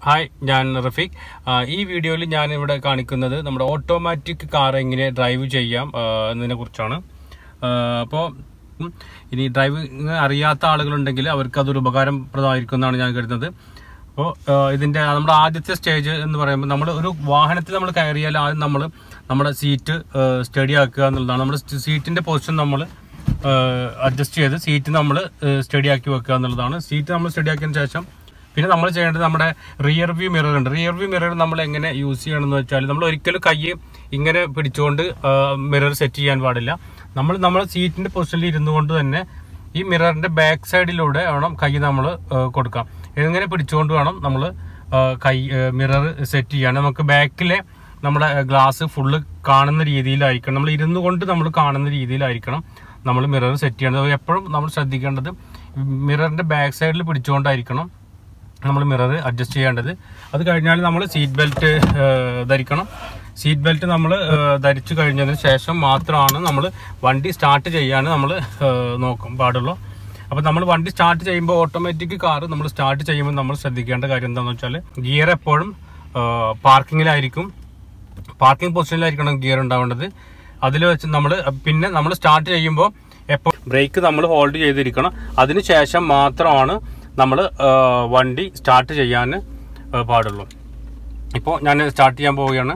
hi ഞാൻ റഫീഖ് ആ, ഈ വീഡിയോയിൽ ഞാൻ ഇവിടെ കാണിക്കുന്നത് നമ്മുടെ ഓട്ടോമാറ്റിക് കാർ എങ്ങനെ ഡ്രൈവ് ചെയ്യാം ആ, എന്നതിനെ കുറിച്ചാണ് അപ്പോൾ ഇനി ഡ്രൈവിംഗ് അറിയാത്ത ആളുകളുണ്ടെങ്കിൽ അവർക്ക് അതൊരു ഉപകാരപ്രദമായിരിക്കും എന്നാണ് ഞാൻ കരുതുന്നത് അപ്പോൾ ഇതിൻ്റെ നമ്മുടെ ആദ്യത്തെ സ്റ്റേജ് എന്ന് പറയുമ്പോൾ നമ്മൾ ഒരു വാഹനത്തിൽ നമ്മൾ കയറിയാൽ ആദ്യം നമ്മൾ നമ്മുടെ സീറ്റ് സ്റ്റഡി ആക്കുക എന്നുള്ളതാണ് നമ്മുടെ സീറ്റിൻ്റെ പൊസിഷൻ നമ്മൾ അഡ്ജസ്റ്റ് ചെയ്ത് സീറ്റ് നമ്മൾ സ്റ്റഡി ആക്കി വെക്കുക എന്നുള്ളതാണ് സീറ്റ് നമ്മൾ സ്റ്റഡി ആക്കിയതിന് ശേഷം പിന്നെ നമ്മൾ ചെയ്യേണ്ടത് നമ്മുടെ റിയർ വ്യൂ മിറർ ഉണ്ട് റിയർ വ്യൂ മിറർ നമ്മൾ എങ്ങനെ യൂസ് ചെയ്യണമെന്ന് വെച്ചാൽ നമ്മൾ ഒരിക്കലും കൈ ഇങ്ങനെ പിടിച്ചുകൊണ്ട് മിറർ സെറ്റ് ചെയ്യാൻ പാടില്ല നമ്മൾ നമ്മുടെ സീറ്റിന്റെ പൊസിഷനിൽ ഇരുന്നു കൊണ്ട് തന്നെ ഈ മിററിന്റെ ബാക്ക് സൈഡിലൂടെ വേണം കൈ നമ്മൾ കൊടുക്കാം എങ്ങനെ പിടിച്ചുകൊണ്ട് വേണം നമ്മൾ കൈ മിറർ സെറ്റ് ചെയ്യാൻ നമുക്ക് ബാക്കിലെ നമ്മുടെ ഗ്ലാസ് ഫുള്ള് കാണുന്ന രീതിയിലായിരിക്കണം നമ്മൾ ഇരുന്നു കൊണ്ട് നമ്മൾ കാണുന്ന രീതിയിലായിരിക്കണം നമ്മൾ മിറർ സെറ്റ് ചെയ്യേണ്ടത് എപ്പോഴും നമ്മൾ ശ്രദ്ധിക്കേണ്ടത് മിററിന്റെ ബാക്ക് സൈഡിൽ പിടിച്ചുകൊണ്ടായിരിക്കണം നമ്മൾ മിറർ അഡ്ജസ്റ്റ് ചെയ്യേണ്ടത് അത് കഴിഞ്ഞാൽ നമ്മൾ സീറ്റ് ബെൽറ്റ് ധരിക്കണം സീറ്റ് ബെൽറ്റ് നമ്മൾ ധരിച്ചു കഴിഞ്ഞതിന് ശേഷം മാത്രമാണ് നമ്മൾ വണ്ടി സ്റ്റാർട്ട് ചെയ്യാൻ നമ്മൾ നോക്കാൻ പാടുള്ളൂ അപ്പോൾ നമ്മൾ വണ്ടി സ്റ്റാർട്ട് ചെയ്യുമ്പോൾ ഓട്ടോമാറ്റിക് കാർ നമ്മൾ സ്റ്റാർട്ട് ചെയ്യുമ്പോൾ നമ്മൾ ശ്രദ്ധിക്കേണ്ട കാര്യം എന്താണെന്ന് വെച്ചാൽ ഗിയർ എപ്പോഴും പാർക്കിങ്ങിലായിരിക്കും പാർക്കിംഗ് പൊസിഷനിലായിരിക്കണം ഗിയർ ഉണ്ടാവേണ്ടത് അതിൽ വെച്ച് നമ്മൾ പിന്നെ നമ്മൾ സ്റ്റാർട്ട് ചെയ്യുമ്പോൾ എപ്പോൾ ബ്രേക്ക് നമ്മൾ ഹോൾഡ് ചെയ്തിരിക്കണം അതിന് ശേഷം മാത്രമാണ് നമ്മൾ വണ്ടി സ്റ്റാർട്ട് ചെയ്യാൻ പാടുള്ളൂ ഇപ്പോൾ ഞാൻ സ്റ്റാർട്ട് ചെയ്യാൻ പോവുകയാണ്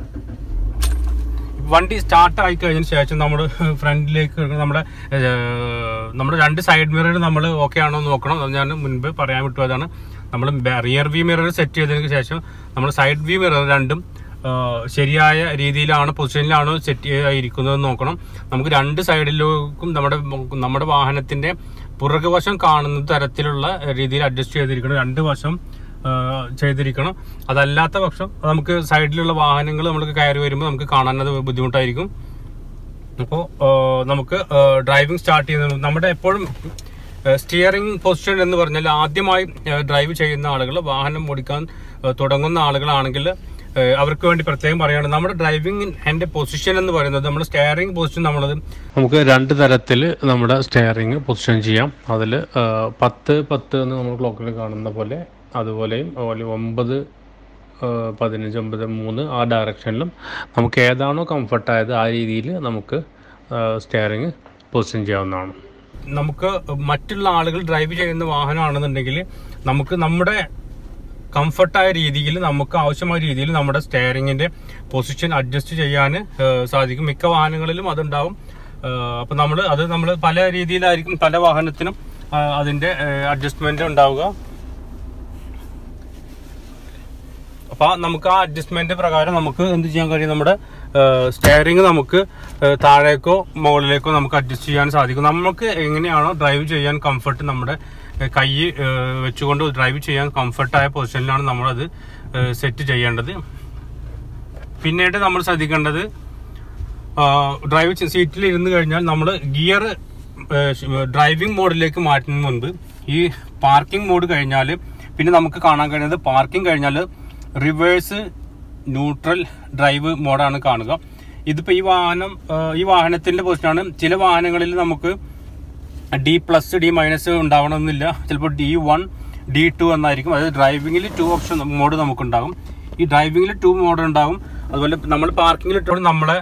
വണ്ടി സ്റ്റാർട്ട് ആയി കഴിഞ്ഞതിന് ശേഷം നമ്മൾ ഫ്രണ്ടിലേക്ക് നമ്മുടെ നമ്മുടെ രണ്ട് സൈഡ് മിറർ നമ്മൾ ഓക്കെ ആണോ എന്ന് നോക്കണം അത് ഞാൻ മുൻപ് പറയാൻ വിട്ടുപോയതാണ് നമ്മൾ റിയർ വ്യൂ മിറർ സെറ്റ് ചെയ്തതിന് ശേഷം നമ്മൾ സൈഡ് വ്യൂ മിറർ രണ്ടും ശരിയായ രീതിയിലാണ് പൊസിഷനിലാണോ സെറ്റ് ചെയ്തിരിക്കുന്നത് നോക്കണം നമുക്ക് രണ്ട് സൈഡിലേക്കും നമ്മുടെ നമ്മുടെ വാഹനത്തിന്റെ പുറകുവശം കാണുന്ന തരത്തിലുള്ള രീതിയിൽ അഡ്ജസ്റ്റ് ചെയ്തിരിക്കണം രണ്ട് വശം ചെയ്തിരിക്കണം അതല്ലാത്ത പക്ഷം നമുക്ക് സൈഡിലുള്ള വാഹനങ്ങൾ നമുക്ക് കയറി വരുമ്പോൾ നമുക്ക് കാണാൻ അത് ബുദ്ധിമുട്ടായിരിക്കും അപ്പോൾ നമുക്ക് ഡ്രൈവിംഗ് സ്റ്റാർട്ട് ചെയ്യുന്ന നമ്മുടെ എപ്പോഴും സ്റ്റിയറിംഗ് പൊസിഷൻ എന്ന് പറഞ്ഞാൽ ആദ്യമായി ഡ്രൈവ് ചെയ്യുന്ന ആളുകൾ വാഹനം ഓടിക്കാൻ തുടങ്ങുന്ന ആളുകളാണെങ്കിൽ അവർക്ക് വേണ്ടി പ്രത്യേകം പറയുകയാണ് നമ്മുടെ ഡ്രൈവിംഗ് എൻ്റെ പൊസിഷൻ എന്ന് പറയുന്നത് നമ്മുടെ സ്റ്റെയറിംഗ് പൊസിഷൻ നമ്മളത് നമുക്ക് രണ്ട് തരത്തിൽ നമ്മുടെ സ്റ്റെയറിംഗ് പൊസിഷൻ ചെയ്യാം അതിൽ പത്ത് പത്ത് എന്ന് നമ്മൾ ക്ലോക്കിൽ കാണുന്ന പോലെ അതുപോലെയും അതുപോലെ ഒമ്പത് പതിനഞ്ച് ഒമ്പത് മൂന്ന് ആ ഡയറക്ഷനിലും നമുക്ക് ഏതാണോ കംഫർട്ടായത് ആ രീതിയിൽ നമുക്ക് സ്റ്റെയറിംഗ് പൊസിഷൻ ചെയ്യാവുന്നതാണ് നമുക്ക് മറ്റുള്ള ആളുകൾ ഡ്രൈവ് ചെയ്യുന്ന വാഹനമാണെന്നുണ്ടെങ്കിൽ നമുക്ക് നമ്മുടെ കംഫർട്ടായ രീതിയിൽ നമുക്ക് ആവശ്യമായ രീതിയിൽ നമ്മുടെ സ്റ്റെയറിങ്ങിന്റെ പൊസിഷൻ അഡ്ജസ്റ്റ് ചെയ്യാൻ സാധിക്കും മിക്ക വാഹനങ്ങളിലും അതുണ്ടാവും അപ്പൊ നമ്മൾ അത് നമ്മൾ പല രീതിയിലായിരിക്കും പല വാഹനത്തിനും അതിന്റെ അഡ്ജസ്റ്റ്മെന്റ് ഉണ്ടാവുക അപ്പൊ നമുക്ക് ആ അഡ്ജസ്റ്റ്മെന്റ് പ്രകാരം നമുക്ക് എന്ത് ചെയ്യാൻ കഴിയും നമ്മുടെ സ്റ്റെയറിംഗ് നമുക്ക് താഴേക്കോ മുകളിലേക്കോ നമുക്ക് അഡ്ജസ്റ്റ് ചെയ്യാൻ സാധിക്കും നമുക്ക് എങ്ങനെയാണോ ഡ്രൈവ് ചെയ്യാൻ കംഫർട്ട് നമ്മുടെ കൈ വെച്ചുകൊണ്ട് ഡ്രൈവ് ചെയ്യാൻ കംഫർട്ടായ പൊസിഷനിലാണ് നമ്മളത് സെറ്റ് ചെയ്യേണ്ടത് പിന്നീട് നമ്മൾ ശ്രദ്ധിക്കേണ്ടത് ഡ്രൈവ് സീറ്റിൽ ഇരുന്ന് കഴിഞ്ഞാൽ നമ്മൾ ഗിയർ ഡ്രൈവിംഗ് മോഡിലേക്ക് മാറ്റുന്നതിന് മുൻപ് ഈ പാർക്കിംഗ് മോഡ് കഴിഞ്ഞാൽ പിന്നെ നമുക്ക് കാണാൻ കഴിയുന്നത് പാർക്കിംഗ് കഴിഞ്ഞാൽ റിവേഴ്സ് ന്യൂട്രൽ ഡ്രൈവ് മോഡാണ് കാണുക ഇതിപ്പോൾ ഈ വാഹനം ഈ വാഹനത്തിന്റെ പൊസിഷനാണ് ചില വാഹനങ്ങളിൽ നമുക്ക് ഡി പ്ലസ് ഡി മൈനസ് ഉണ്ടാവണമെന്നില്ല ചിലപ്പോൾ ഡി വൺ ഡി ടു എന്നായിരിക്കും അതായത് ഡ്രൈവിംഗിൽ ടു ഓപ്ഷൻ മോഡ് നമുക്കുണ്ടാകും ഈ ഡ്രൈവിംഗിൽ ടു മോഡ് ഉണ്ടാകും അതുപോലെ നമ്മൾ പാർക്കിങ്ങിൽ ഇട്ടപ്പോൾ നമ്മളെ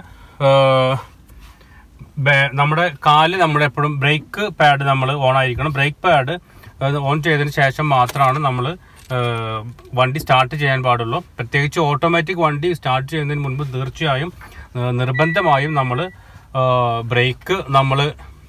നമ്മുടെ കാല് നമ്മൾ എപ്പോഴും ബ്രേക്ക് പാഡ് നമ്മൾ ഓൺ ആയിരിക്കണം ബ്രേക്ക് പാഡ് ഓൺ ചെയ്തതിന് ശേഷം മാത്രമാണ് നമ്മൾ വണ്ടി സ്റ്റാർട്ട് ചെയ്യാൻ പാടുള്ളൂ പ്രത്യേകിച്ച് ഓട്ടോമാറ്റിക് വണ്ടി സ്റ്റാർട്ട് ചെയ്യുന്നതിന് മുൻപ് തീർച്ചയായും നിർബന്ധമായും നമ്മൾ ബ്രേക്ക് നമ്മൾ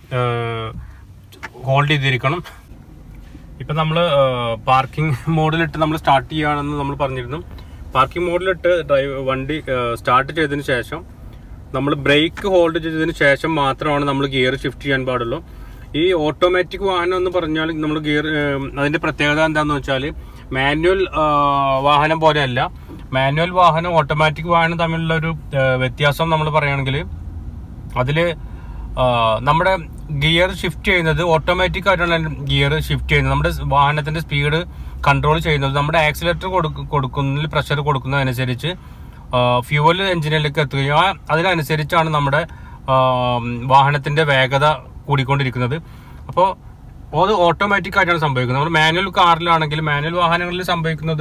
ഹോൾഡ് ചെയ്തിരിക്കണം ഇപ്പം നമ്മൾ പാർക്കിംഗ് മോഡിലിട്ട് നമ്മൾ സ്റ്റാർട്ട് ചെയ്യുകയാണെന്ന് നമ്മൾ പറഞ്ഞിരുന്നു പാർക്കിംഗ് മോഡിലിട്ട് ഡ്രൈവ് വണ്ടി സ്റ്റാർട്ട് ചെയ്തതിന് ശേഷം നമ്മൾ ബ്രേക്ക് ഹോൾഡ് ചെയ്തതിന് ശേഷം മാത്രമാണ് നമ്മൾ ഗിയർ ഷിഫ്റ്റ് ചെയ്യാൻ പാടുള്ളൂ ഈ ഓട്ടോമാറ്റിക് വാഹനം എന്ന് പറഞ്ഞാൽ നമ്മൾ ഗിയർ അതിന്റെ പ്രത്യേകത എന്താണെന്ന് വെച്ചാൽ മാനുവൽ വാഹനം പോലെയല്ല മാനുവൽ വാഹനം ഓട്ടോമാറ്റിക് വാഹനം തമ്മിലുള്ള ഒരു വ്യത്യാസം നമ്മൾ പറയുകയാണെങ്കിൽ അതിൽ നമ്മുടെ ഗിയർ ഷിഫ്റ്റ് ചെയ്യുന്നത് ഓട്ടോമാറ്റിക് ആയിട്ടാണ് ഗിയർ ഷിഫ്റ്റ് ചെയ്യുന്നത് നമ്മുടെ വാഹനത്തിന്റെ സ്പീഡ് കൺട്രോൾ ചെയ്യുന്നത് നമ്മുടെ ആക്സിലേറ്റർ കൊടുക്കുന്നതിൽ പ്രഷർ കൊടുക്കുന്നതനുസരിച്ച് ഫ്യൂവൽ എഞ്ചിനിലേക്ക് എത്തുകയും അതിനനുസരിച്ചാണ് നമ്മുടെ വാഹനത്തിന്റെ വേഗത കൂടിക്കൊണ്ടിരിക്കുന്നത് അപ്പോൾ അത് ഓട്ടോമാറ്റിക് ആയിട്ടാണ് സംഭവിക്കുന്നത് നമ്മൾ മാനുവൽ കാറിലാണെങ്കിൽ മാനുവൽ വാഹനങ്ങളിൽ സംഭവിക്കുന്നത്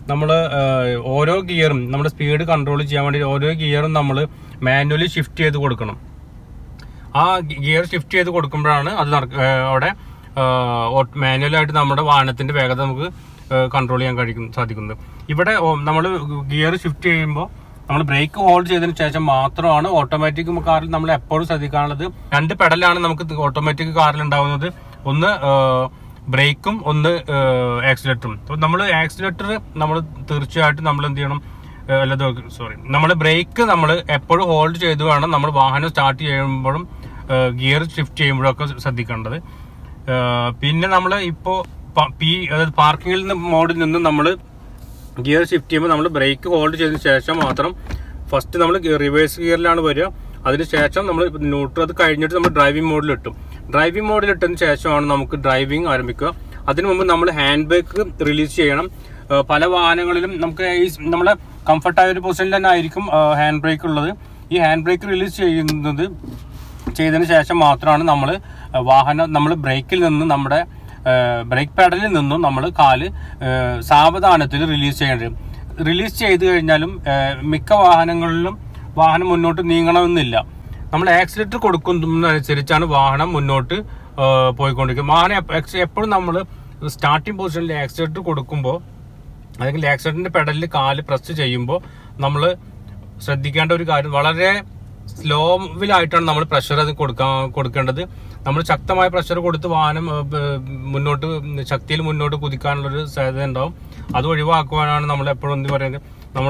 നമ്മൾ ഓരോ ഗിയറും നമ്മുടെ സ്പീഡ് കൺട്രോൾ ചെയ്യാൻ വേണ്ടി ഓരോ ഗിയറും നമ്മൾ മാനുവലി ഷിഫ്റ്റ് ചെയ്ത് കൊടുക്കണം ആ ഗിയർ ഷിഫ്റ്റ് ചെയ്ത് കൊടുക്കുമ്പോഴാണ് അത് നടക്ക- ഏഹ് അവിടെ മാനുവലായിട്ട് നമ്മുടെ വാഹനത്തിന്റെ വേഗത നമുക്ക് കൺട്രോൾ ചെയ്യാൻ കഴിക്കും സാധിക്കുന്നത് ഇവിടെ നമ്മൾ ഗിയർ ഷിഫ്റ്റ് ചെയ്യുമ്പോൾ നമ്മൾ ബ്രേക്ക് ഹോൾഡ് ചെയ്തതിന് ശേഷം മാത്രമാണ് ഓട്ടോമാറ്റിക് കാറിൽ നമ്മൾ എപ്പോഴും ശ്രദ്ധിക്കാനുള്ളത് രണ്ട് പെഡലാണ് നമുക്ക് ഓട്ടോമാറ്റിക് കാറിൽ ഉണ്ടാവുന്നത് ഒന്ന് ബ്രേക്കും ഒന്ന് ആക്സിലേറ്ററും അപ്പോൾ നമ്മൾ ആക്സിലേറ്റർ നമ്മൾ തീർച്ചയായിട്ടും നമ്മൾ എന്ത് ചെയ്യണം ഏഹ് അല്ല സോറി നമ്മൾ ബ്രേക്ക് നമ്മൾ എപ്പോഴും ഹോൾഡ് ചെയ്ത് വേണം നമ്മൾ വാഹനം സ്റ്റാർട്ട് ചെയ്യുമ്പോഴും ഗിയർ ഷിഫ്റ്റ് ചെയ്യുമ്പോഴൊക്കെ ശ്രദ്ധിക്കേണ്ടത് ഏഹ് പിന്നെ നമ്മൾ ഇപ്പോൾ പി അതായത് പാർക്കിങ്ങിൽ നിന്ന് മോഡിൽ നിന്ന് നമ്മൾ ഗിയർ ഷിഫ്റ്റ് ചെയ്യുമ്പോൾ നമ്മൾ ബ്രേക്ക് ഹോൾഡ് ചെയ്തതിന് ശേഷം മാത്രം ഫസ്റ്റ് നമ്മൾ റിവേഴ്സ് ഗിയറിലാണ് വരിക അതിനുശേഷം നമ്മൾ ന്യൂട്രൽ അത് കഴിഞ്ഞിട്ട് നമ്മൾ ഡ്രൈവിംഗ് മോഡിൽ ഇട്ടും ഡ്രൈവിംഗ് മോഡിൽ ഇട്ടതിന് ശേഷമാണ് നമുക്ക് ഡ്രൈവിംഗ് ആരംഭിക്കുക അതിനു മുമ്പ് നമ്മൾ ഹാൻഡ് ബ്രേക്ക് റിലീസ് ചെയ്യണം ഏഹ് പല വാഹനങ്ങളിലും നമുക്ക് ഈ നമ്മളെ കംഫർട്ടായ ഒരു പൊസിഷനിൽ തന്നെ ആയിരിക്കും ഹാൻഡ് ബ്രേക്ക് ഉള്ളത് ഈ ഹാൻഡ് ബ്രേക്ക് റിലീസ് ചെയ്യുന്നത് ചെയ്തതിന് ശേഷം മാത്രമാണ് നമ്മൾ വാഹനം നമ്മൾ ബ്രേക്കിൽ നിന്ന് നമ്മുടെ ബ്രേക്ക് പാഡലിൽ നിന്നും നമ്മൾ കാല് ഏഹ് സാവധാനത്തിൽ റിലീസ് ചെയ്യേണ്ടത് റിലീസ് ചെയ്ത് കഴിഞ്ഞാലും ഏഹ് മിക്ക വാഹനങ്ങളിലും വാഹനം മുന്നോട്ട് നീങ്ങണമെന്നില്ല നമ്മൾ ആക്സിലേറ്റർ കൊടുക്കുന്നതനുസരിച്ചാണ് വാഹനം മുന്നോട്ട് ഏഹ് പോയിക്കൊണ്ടിരിക്കുന്നത് വാഹനം എപ്പോഴും നമ്മൾ സ്റ്റാർട്ടിംഗ് പൊസിഷനിൽ ആക്സിലേറ്റർ കൊടുക്കുമ്പോൾ അല്ലെങ്കിൽ ആക്സിഡന്റിന്റെ പെഡലിൽ കാല് പ്രസ് ചെയ്യുമ്പോൾ നമ്മൾ ശ്രദ്ധിക്കേണ്ട ഒരു കാര്യം വളരെ സ്ലോവിലായിട്ടാണ് നമ്മൾ പ്രഷർ അത് കൊടുക്കാൻ കൊടുക്കേണ്ടത് നമ്മൾ ശക്തമായ പ്രഷർ കൊടുത്ത് വാഹനം ഏഹ്, ബ- മുന്നോട്ട് ശക്തിയിൽ മുന്നോട്ട് കുതിക്കാനുള്ള ഒരു സാധ്യത ഉണ്ടാവും അത് ഒഴിവാക്കുവാനാണ് നമ്മൾ എപ്പോഴും എന്ത് പറയുന്നത് നമ്മൾ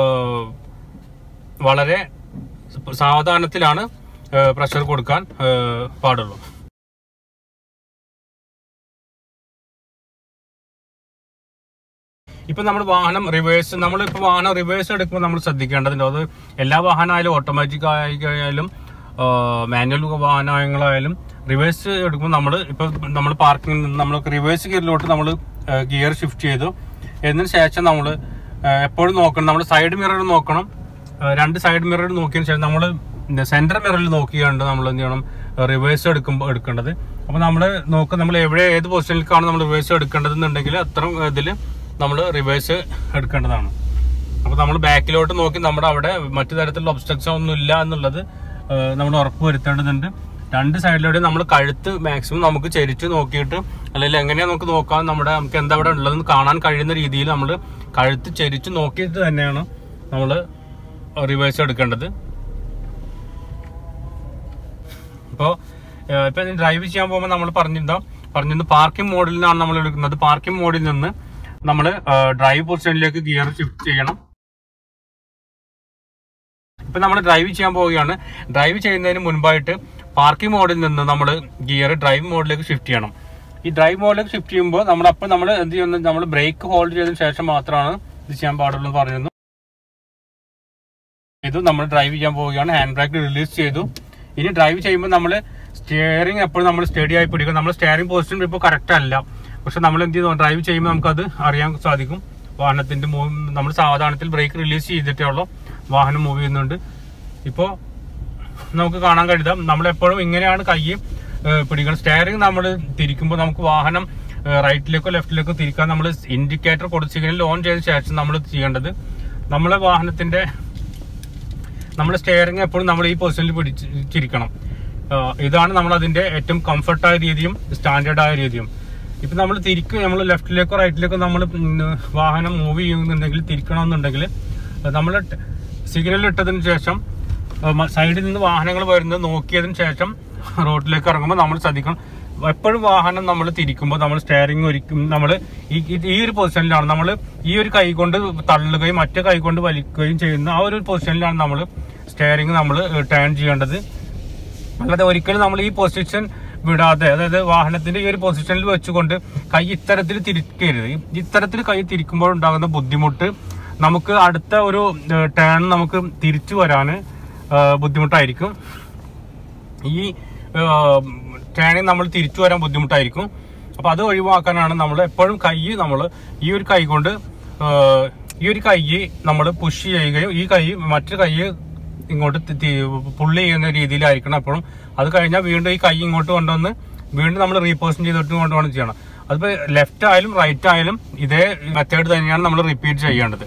വളരെ സാവധാനത്തിലാണ് പ്രഷർ കൊടുക്കാൻ ഏഹ്, പാടുള്ളൂ ഇപ്പൊ നമ്മൾ വാഹനം റിവേഴ്സ് നമ്മൾ ഇപ്പൊ വാഹനം റിവേഴ്സ് എടുക്കുമ്പോൾ നമ്മൾ ശ്രദ്ധിക്കേണ്ടതുണ്ട് അത് എല്ലാ വാഹനമായാലും ഓട്ടോമാറ്റിക് ആയാലും മാനുവൽ വാഹനങ്ങളായാലും റിവേഴ്സ് എടുക്കുമ്പോൾ നമ്മൾ ഇപ്പൊ നമ്മൾ പാർക്കിംഗിൽ നിന്ന് നമ്മൾ റിവേഴ്സ് ഗിയറിലോട്ട് നമ്മൾ ഗിയർ ഷിഫ്റ്റ് ചെയ്തു എന്നതിന് ശേഷം നമ്മൾ എപ്പോഴും നോക്കണം നമ്മൾ സൈഡ് മിറർ നോക്കണം ആ, രണ്ട് സൈഡ് മിറർ നോക്കിയതിന് ശേഷം നമ്മൾ സെന്റർ മിററിൽ നോക്കിയാണ് നമ്മൾ എന്ത് ചെയ്യണം റിവേഴ്സ് എടുക്കുമ്പോൾ എടുക്കേണ്ടത് അപ്പോൾ നമ്മൾ നോക്കുക നമ്മൾ എവിടെ ഏത് പൊസിഷനിലേക്കാണ് നമ്മൾ റിവേഴ്സ് എടുക്കേണ്ടതെന്നുണ്ടെങ്കിൽ അത്ര ഇതിൽ നമ്മൾ റിവേഴ്സ് എടുക്കേണ്ടതാണ് അപ്പോൾ നമ്മൾ ബാക്കിലോട്ട് നോക്കി നമ്മുടെ അവിടെ മറ്റു തരത്തിലുള്ള ഒബ്സ്ട്രക്ഷൻ ഒന്നും ഇല്ല എന്നുള്ളത് നമ്മൾ ഉറപ്പ് വരുത്തേണ്ടതുണ്ട് രണ്ട് സൈഡിലൂടെ നമ്മൾ കഴുത്ത് മാക്സിമം നമുക്ക് ചെരിച്ച് നോക്കിയിട്ട് അല്ലെങ്കിൽ എങ്ങനെയാണ് നമുക്ക് നോക്കാൻ നമ്മുടെ നമുക്ക് എന്താ അവിടെ ഉള്ളതെന്ന് കാണാൻ കഴിയുന്ന രീതിയിൽ നമ്മൾ കഴുത്ത് ചെരിച്ച് നോക്കിയിട്ട് തന്നെയാണ് നമ്മൾ റിവേഴ്സ് എടുക്കേണ്ടത് ഇപ്പോൾ ഇപ്പൊ ഡ്രൈവ് ചെയ്യാൻ പോകുമ്പോൾ നമ്മൾ പറഞ്ഞിരുന്ന പറഞ്ഞിരുന്നു പാർക്കിംഗ് മോഡിൽ നിന്നാണ് നമ്മൾ എടുക്കുന്നത് പാർക്കിംഗ് മോഡിൽ നിന്ന് നമ്മൾ ഡ്രൈവ് പൊസിഷനിലേക്ക് ഗിയർ ഷിഫ്റ്റ് ചെയ്യണം ഇപ്പൊ നമ്മൾ ഡ്രൈവ് ചെയ്യാൻ പോവുകയാണ് ഡ്രൈവ് ചെയ്യുന്നതിന് മുൻപായിട്ട് പാർക്കിംഗ് മോഡിൽ നിന്ന് നമ്മൾ ഗിയർ ഡ്രൈവ് മോഡിലേക്ക് ഷിഫ്റ്റ് ചെയ്യണം ഈ ഡ്രൈവ് മോഡിലേക്ക് ഷിഫ്റ്റ് ചെയ്യുമ്പോൾ നമ്മൾ അപ്പോൾ നമ്മൾ എന്ത് ചെയ്യുന്നത് നമ്മൾ ബ്രേക്ക് ഹോൾഡ് ചെയ്തതിന് ശേഷം മാത്രമാണ് ഇത് ചെയ്യാൻ പാടുള്ളൂ എന്ന് പറയുന്നു ഇത് നമ്മൾ ഡ്രൈവ് ചെയ്യാൻ പോവുകയാണ് ഹാൻഡ് ബ്രേക്ക് റിലീസ് ചെയ്തു ഇനി ഡ്രൈവ് ചെയ്യുമ്പോൾ നമ്മൾ സ്റ്റിയറിംഗ് എപ്പോഴും നമ്മൾ സ്റ്റഡി ആയി പിടിക്കും നമ്മൾ സ്റ്റിയറിംഗ് പൊസിഷൻ ഇപ്പോൾ കറക്റ്റ് അല്ല പക്ഷെ നമ്മൾ എന്ത് ചെയ്യുന്നു ഡ്രൈവ് ചെയ്യുമ്പോൾ നമുക്കത് അറിയാൻ സാധിക്കും വാഹനത്തിന്റെ മൂവ് നമ്മൾ സാവധാനത്തിൽ ബ്രേക്ക് റിലീസ് ചെയ്തിട്ടേ ഉള്ളൂ വാഹനം മൂവ് ചെയ്യുന്നുണ്ട് ഇപ്പോൾ നമുക്ക് കാണാൻ കഴിയാം നമ്മളെപ്പോഴും ഇങ്ങനെയാണ് കൈ ഏഹ്, പിടിക്കണം സ്റ്റെയറിംഗ് നമ്മൾ തിരിക്കുമ്പോൾ നമുക്ക് വാഹനം ഏഹ്, റൈറ്റിലേക്കോ ലെഫ്റ്റിലേക്കോ തിരിക്കാൻ നമ്മൾ ഇൻഡിക്കേറ്റർ കൊടുത്ത് സിഗ്നൽ ഓൺ ചെയ്ത ശേഷം നമ്മൾ ചെയ്യേണ്ടത് നമ്മളെ വാഹനത്തിന്റെ നമ്മൾ സ്റ്റെയറിംഗ് എപ്പോഴും നമ്മൾ ഈ പൊസിഷനിൽ പിടിച്ചിരിക്കണം ആഹ് ഇതാണ് നമ്മൾ അതിന്റെ ഏറ്റവും കംഫർട്ടായ രീതിയും സ്റ്റാൻഡേർഡ് ആയ രീതിയും ഇപ്പൊ നമ്മൾ തിരിക്കും നമ്മൾ ലെഫ്റ്റിലേക്കോ റൈറ്റിലേക്കോ നമ്മൾ വാഹനം മൂവ് ചെയ്യുന്നുണ്ടെങ്കിൽ തിരിക്കണമെന്നുണ്ടെങ്കിൽ നമ്മൾ സിഗ്നൽ ഇട്ടതിന് ശേഷം സൈഡിൽ നിന്ന് വാഹനങ്ങൾ വരുന്നത് നോക്കിയതിന് ശേഷം റോഡിലേക്ക് ഇറങ്ങുമ്പോൾ നമ്മൾ ശ്രദ്ധിക്കണം എപ്പോഴും വാഹനം നമ്മൾ തിരിക്കുമ്പോൾ നമ്മൾ സ്റ്റെയറിംഗ് ഒരിക്കും നമ്മൾ ഈ ഈ- ഈ ഒരു പൊസിഷനിലാണ് നമ്മൾ ഈ ഒരു കൈ കൊണ്ട് തള്ളുകയും മറ്റേ കൈ കൊണ്ട് വലിക്കുകയും ചെയ്യുന്ന ആ ഒരു പൊസിഷനിലാണ് നമ്മൾ സ്റ്റെയറിംഗ് നമ്മൾ ടേൺ ചെയ്യേണ്ടത് അല്ലാതെ ഒരിക്കലും നമ്മൾ ഈ പൊസിഷൻ വിടാതെ അതായത് വാഹനത്തിന്റെ ഈ ഒരു പൊസിഷനിൽ വെച്ചുകൊണ്ട് കൈ ഇത്തരത്തിൽ തിരിക്കരുത് ഈ- ഇത്തരത്തിൽ കൈ തിരിക്കുമ്പോൾ ഉണ്ടാകുന്ന ബുദ്ധിമുട്ട് നമുക്ക് അടുത്ത ഒരു ടേൺ നമുക്ക് തിരിച്ചു വരാൻ ബുദ്ധിമുട്ടായിരിക്കും ഈ ടേണിൽ നമ്മൾ തിരിച്ചു വരാൻ ബുദ്ധിമുട്ടായിരിക്കും അപ്പൊ അത് ഒഴിവാക്കാനാണ് നമ്മൾ എപ്പോഴും കൈ നമ്മൾ ഈ ഒരു കൈ കൊണ്ട് ആ, ഈ ഒരു കൈ നമ്മൾ പുഷ് ചെയ്യുകയും ഈ കൈ മറ്റൊരു കൈ ഇങ്ങോട്ട് തി- തി- പുള്ളി ചെയ്യുന്ന രീതിയിലായിരിക്കണം എപ്പോഴും അത് കഴിഞ്ഞാൽ വീണ്ടും ഈ കൈ ഇങ്ങോട്ട് കൊണ്ടുവന്ന് വീണ്ടും നമ്മൾ റീപോസിഷൻ ചെയ്തിട്ട് കൊണ്ടുവേണം ചെയ്യണം അതിപ്പോ ലെഫ്റ്റ് ആയാലും റൈറ്റ് ആയാലും ഇതേ മെത്തേഡ് തന്നെയാണ് നമ്മൾ റിപ്പീറ്റ് ചെയ്യേണ്ടത്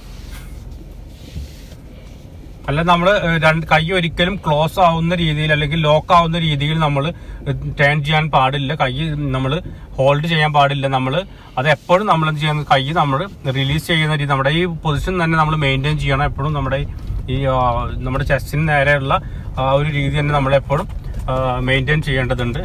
അല്ല നമ്മൾ രണ്ട് കൈ ഒരിക്കലും ക്ലോസ് ആവുന്ന രീതിയിൽ അല്ലെങ്കിൽ ലോക്ക് ആവുന്ന രീതിയിൽ നമ്മൾ ടേൺ ചെയ്യാൻ പാടില്ല കൈ നമ്മൾ ഹോൾഡ് ചെയ്യാൻ പാടില്ല നമ്മൾ അത് എപ്പോഴും നമ്മൾ എന്ത് ചെയ്യുന്നത് കൈ നമ്മൾ റിലീസ് ചെയ്യുന്ന രീതി നമ്മുടെ ഈ പൊസിഷൻ തന്നെ നമ്മൾ മെയിൻറ്റെയിൻ ചെയ്യണം എപ്പോഴും നമ്മുടെ ഈ ആ, നമ്മുടെ ചെസ്റ്റിന് നേരെയുള്ള ആ ഒരു രീതി തന്നെ നമ്മൾ എപ്പോഴും മെയിൻറ്റെയിൻ ചെയ്യേണ്ടതുണ്ട്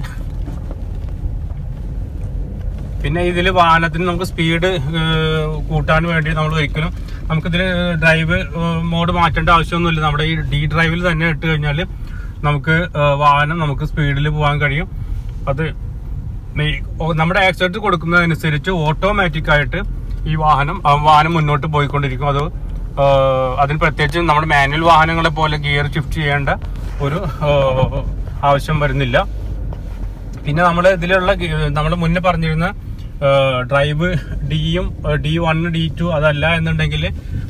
പിന്നെ ഇതിൽ വാഹനത്തിന് നമുക്ക് സ്പീഡ് കൂട്ടാൻ വേണ്ടി നമ്മൾ ഒരിക്കലും നമുക്കിതിൽ ഡ്രൈവ് മോഡ് മാറ്റേണ്ട ആവശ്യമൊന്നുമില്ല നമ്മുടെ ഈ ഡി ഡ്രൈവിൽ തന്നെ ഇട്ട് കഴിഞ്ഞാൽ നമുക്ക് ഏ, വാഹനം നമുക്ക് സ്പീഡിൽ പോകാൻ കഴിയും അത് മെയ്- ഓ- നമ്മുടെ ആക്സിഡന്റ് കൊടുക്കുന്നതനുസരിച്ച് ഓട്ടോമാറ്റിക് ആയിട്ട് ഈ വാഹനം ആ വാഹനം മുന്നോട്ട് പോയിക്കൊണ്ടിരിക്കും അത് ഏ, അതിന് പ്രത്യേകിച്ച് നമ്മുടെ മാനുവൽ വാഹനങ്ങളെ പോലെ ഗിയർ ഷിഫ്റ്റ് ചെയ്യേണ്ട ഒരു ഏ, ആവശ്യം വരുന്നില്ല പിന്നെ നമ്മൾ ഇതിലുള്ള നമ്മൾ മുന്നേ പറഞ്ഞിരുന്ന ഡ്രൈവ് ഡിയും ഡി വൺ ഡി ടു അതല്ല എന്നുണ്ടെങ്കിൽ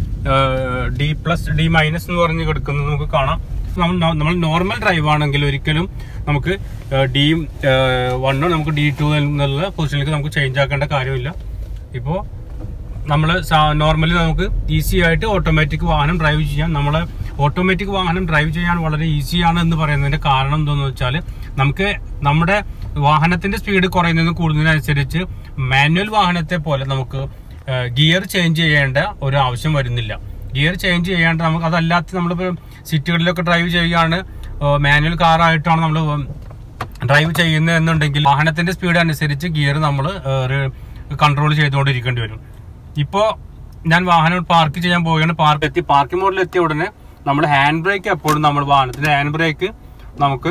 ഡി പ്ലസ് ഡി മൈനസ് എന്ന് പറഞ്ഞ് കിടക്കുന്നത് നമുക്ക് കാണാം നമ്മൾ നമ്മൾ നോർമൽ ഡ്രൈവ് ആണെങ്കിൽ ഒരിക്കലും നമുക്ക് ഡി വണ്ണും നമുക്ക് ഡി ടു എന്നുള്ള പൊസിഷനിലേക്ക് നമുക്ക് ചേഞ്ച് ആക്കേണ്ട കാര്യമില്ല ഇപ്പോൾ നമ്മൾ നോർമലി നമുക്ക് ഈസി ആയിട്ട് ഓട്ടോമാറ്റിക് വാഹനം ഡ്രൈവ് ചെയ്യാം നമ്മൾ ഓട്ടോമാറ്റിക് വാഹനം ഡ്രൈവ് ചെയ്യാൻ വളരെ ഈസിയാണ് എന്ന് പറയുന്നതിന്റെ കാരണം എന്താണെന്ന് വെച്ചാൽ നമുക്ക് നമ്മുടെ വാഹനത്തിന്റെ സ്പീഡ് കുറയുന്നതിന് കൂടുന്നതിനനുസരിച്ച് മാനുവൽ വാഹനത്തെ പോലെ നമുക്ക് ഗിയർ ചേഞ്ച് ചെയ്യേണ്ട ഒരു ആവശ്യം വരുന്നില്ല ഗിയർ ചേഞ്ച് ചെയ്യാണ്ട് നമുക്ക് അതല്ലാത്ത നമ്മളിപ്പോൾ സിറ്റികളിലൊക്കെ ഡ്രൈവ് ചെയ്യുകയാണ് മാനുവൽ കാറായിട്ടാണ് നമ്മൾ ഡ്രൈവ് ചെയ്യുന്നത് എന്നുണ്ടെങ്കിൽ വാഹനത്തിന്റെ സ്പീഡ് അനുസരിച്ച് ഗിയർ നമ്മൾ കൺട്രോൾ ചെയ്തുകൊണ്ടിരിക്കേണ്ടി വരും ഇപ്പോ ഞാൻ വാഹനം പാർക്ക് ചെയ്യാൻ പോവുകയാണ് പാർക്ക് എത്തി പാർക്കിംഗ് മോഡിൽ എത്തിയ ഉടനെ നമ്മൾ ഹാൻഡ് ബ്രേക്ക് എപ്പോഴും നമ്മൾ വാഹനത്തിന്റെ ഹാൻഡ് ബ്രേക്ക് നമുക്ക്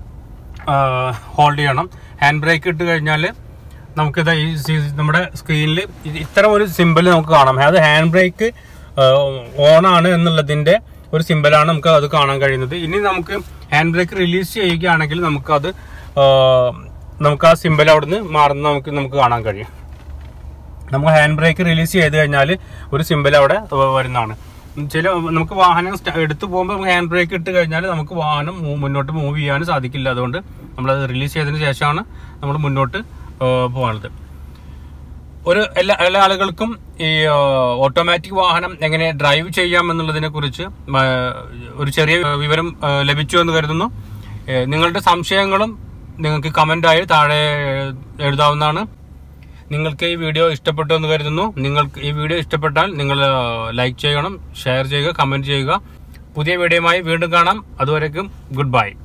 ഹോൾഡ് ചെയ്യണം ഹാൻഡ് ബ്രേക്ക് ഇട്ട് കഴിഞ്ഞാൽ നമുക്കിത് ഈ സി- നമ്മുടെ സ്ക്രീനിൽ ഇത്തരം ഒരു സിമ്പിൾ നമുക്ക് കാണാം അത് ഹാൻഡ് ബ്രേക്ക് ഓൺ ആണ് എന്നുള്ളതിന്റെ ഒരു സിമ്പിളാണ് നമുക്ക് അത് കാണാൻ കഴിയുന്നത് ഇനി നമുക്ക് ഹാൻഡ് ബ്രേക്ക് റിലീസ് ചെയ്യുകയാണെങ്കിൽ നമുക്കത് ആ, നമുക്ക് ആ സിമ്പിൾ അവിടുന്ന് മാറുന്ന നമുക്ക് നമുക്ക് കാണാൻ കഴിയും നമുക്ക് ഹാൻഡ് ബ്രേക്ക് റിലീസ് ചെയ്ത് കഴിഞ്ഞാൽ ഒരു സിമ്പിൾ അവിടെ വ- വരുന്നതാണ് ചില നമുക്ക് വാഹനം സ്റ്റ- എടുത്തു പോകുമ്പോൾ ഹാൻഡ് ബ്രേക്ക് ഇട്ട് കഴിഞ്ഞാൽ നമുക്ക് വാഹനം മൂ- മുന്നോട്ട് മൂവ് ചെയ്യാനും സാധിക്കില്ല അതുകൊണ്ട് നമ്മളത് റിലീസ് ചെയ്തതിന് ശേഷമാണ് നമ്മൾ മുന്നോട്ട് പോകുന്നത് ഒരു എല്ലാ എല്ലാ ആളുകൾക്കും ഈ ഓട്ടോമാറ്റിക് വാഹനം എങ്ങനെ ഡ്രൈവ് ചെയ്യാം എന്നുള്ളതിനെ കുറിച്ച് മ, ഒരു ചെറിയ വിവരം ആ, ലഭിച്ചു എന്ന് കരുതുന്നു ഏ, നിങ്ങളുടെ സംശയങ്ങളും നിങ്ങൾക്ക് കമൻ്റായി താഴെ എഴുതാവുന്നതാണ് നിങ്ങൾക്ക് ഈ വീഡിയോ ഇഷ്ടപ്പെട്ടു എന്ന് കരുതുന്നു നിങ്ങൾക്ക് ഈ വീഡിയോ ഇഷ്ടപ്പെട്ടാൽ നിങ്ങൾ ലൈക്ക് ചെയ്യണം ഷെയർ ചെയ്യുക കമൻറ്റ് ചെയ്യുക പുതിയ വീഡിയോയുമായി വീണ്ടും കാണാം അതുവരേക്കും ഗുഡ് ബൈ